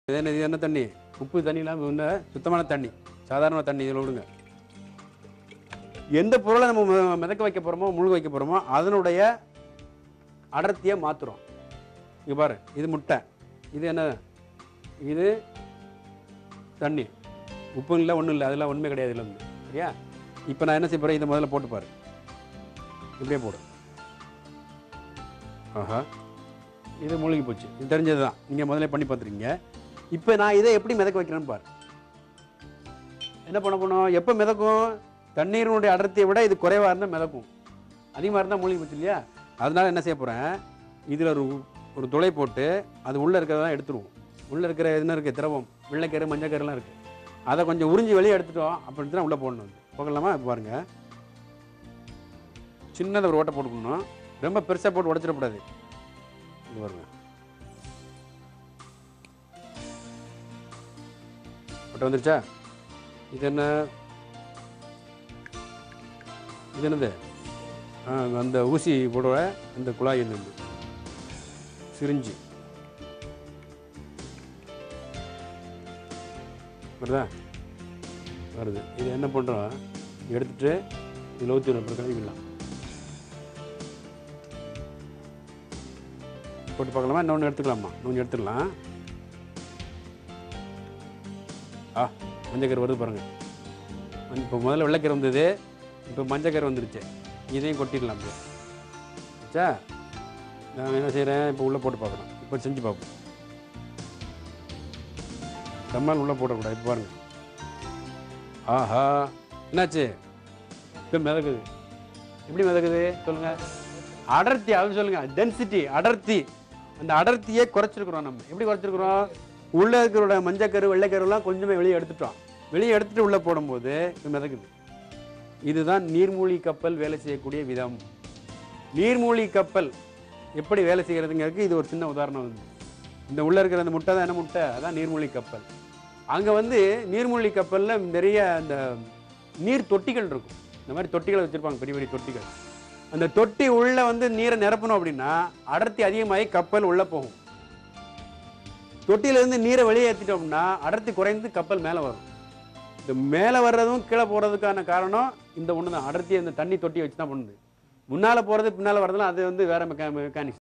இது என்ன இது என்ன தண்ணி உப்பு தண்ணி இல்லாமல் வந்து சுத்தமான தண்ணி சாதாரண தண்ணி இதில் விடுங்க எந்த பொருளை நம்ம மி- மிதக்க வைக்க போகிறோமோ முழுக வைக்க போகிறோமோ அதனுடைய அடர்த்தியை மாற்றுறோம் இங்கே பாரு இது முட்டை இது என்ன இது தண்ணி உப்பு இல்லை ஒன்றும் இல்லை அதெல்லாம் ஒன்றுமே கிடையாது இதில் வந்து சரியா இப்போ நான் என்ன செய்ய போகிறேன் இதை முதல்ல போட்டு பாரு இப்படியே போடு ஆஹா இது மூழ்கி போச்சு இது தெரிஞ்சது தான் நீங்கள் முதல்ல பண்ணி பார்த்துருக்கீங்க இப்போ நான் இதை எப்படி மிதக்க வைக்கிறேன்னு பாரு என்ன பண்ண போனோம் எப்போ மிதக்கும் தண்ணீரினுடைய அடர்த்தியை விட இது குறைவாக இருந்தால் மிதக்கும் அதிகமாக இருந்தால் மூழ்கி போச்சு இல்லையா அதனால என்ன செய்ய போகிறேன் இதில் ஒரு ஒரு துளை போட்டு அது உள்ளே இருக்கிறதெல்லாம் எடுத்துருவோம் உள்ளே இருக்கிற என்ன இருக்குது திரவம் வெள்ளைக்கரு மஞ்சக்கருலாம் இருக்குது அதை கொஞ்சம் உறிஞ்சி வெளியே எடுத்துட்டோம் அப்படி தான் உள்ளே போடணும் வந்து போகலாமா இப்போ பாருங்கள் சின்னதாக ஒரு ஓட்டை போட்டுக்கணும் ரொம்ப பெருசாக போட்டு உடச்சிடக்கூடாது இது பாருங்க ஓட்டை வந்துருச்சா இது என்ன இது என்னது ஆ, அந்த ஊசி போடுற அந்த குழாய் என்னது சிரிஞ்சு வருதா வருது இது என்ன பண்ணுறோம் எடுத்துட்டு இதில் ஊற்றி அப்புறம் கழுவிடலாம் போட்டு பார்க்கலாமா இன்னொன்று எடுத்துக்கலாமா இன்னொன்று எடுத்துக்கலாம் ஆ மஞ்சக்கரு வருது பாருங்க இப்போ முதல்ல வெள்ளைக்கரு வந்தது இப்போ மஞ்சக்கரு வந்துருச்சு இதையும் கொட்டிடலாம் அப்படியே ஆச்சா நான் என்ன செய்கிறேன் இப்போ உள்ளே போட்டு பார்க்குறேன் இப்போ செஞ்சு பார்ப்போம் தம்மால் உள்ளே போடக்கூடாது இப்போ பாருங்க ஆஹா என்னாச்சு இப்போ மிதக்குது எப்படி மிதக்குது சொல்லுங்க அடர்த்தி அப்படின்னு சொல்லுங்க டென்சிட்டி அடர்த்தி அந்த அடர்த்தியை குறைச்சிருக்கிறோம் நம்ம எப்படி குறைச்சிருக்கிறோம் உள்ள இருக்கிறோட மஞ்சக்கரு வெள்ளைக்கருலாம் கொஞ்சமே வெளியே எடுத்துட்டோம் வெளியே எடுத்துட்டு உள்ள போடும்போது இது மிதக்குது இதுதான் நீர்மூழ்கி கப்பல் வேலை செய்யக்கூடிய விதம் நீர்மூழ்கி கப்பல் எப்படி வேலை செய்கிறதுங்கிறதுக்கு இது ஒரு சின்ன உதாரணம் வந்து இந்த உள்ள இருக்கிற அந்த முட்டை தான் என்ன முட்டை அதான் நீர்மூழ்கி கப்பல் அங்கே வந்து நீர்மூழ்கி கப்பலில் நிறைய அந்த நீர் தொட்டிகள் இருக்கும் இந்த மாதிரி தொட்டிகளை வச்சுருப்பாங்க பெரிய பெரிய தொட்டிகள் அந்த தொட்டி உள்ள வந்து நீரை நிரப்பணும் அப்படின்னா அடர்த்தி அதிகமாகி கப்பல் உள்ளே போகும் தொட்டியிலேருந்து நீரை வெளியே ஏற்றிட்டோம்னா அடர்த்தி குறைந்து கப்பல் மேலே வரும் இந்த மேலே வர்றதும் கீழே போகிறதுக்கான காரணம் இந்த ஒன்று தான் அடர்த்தி அந்த தண்ணி தொட்டியை வச்சு தான் பண்ணுது முன்னால் போகிறது பின்னால் வர்றதுலாம் அது வந்து வேற மெக்கா மெக்கானிக்ஸ்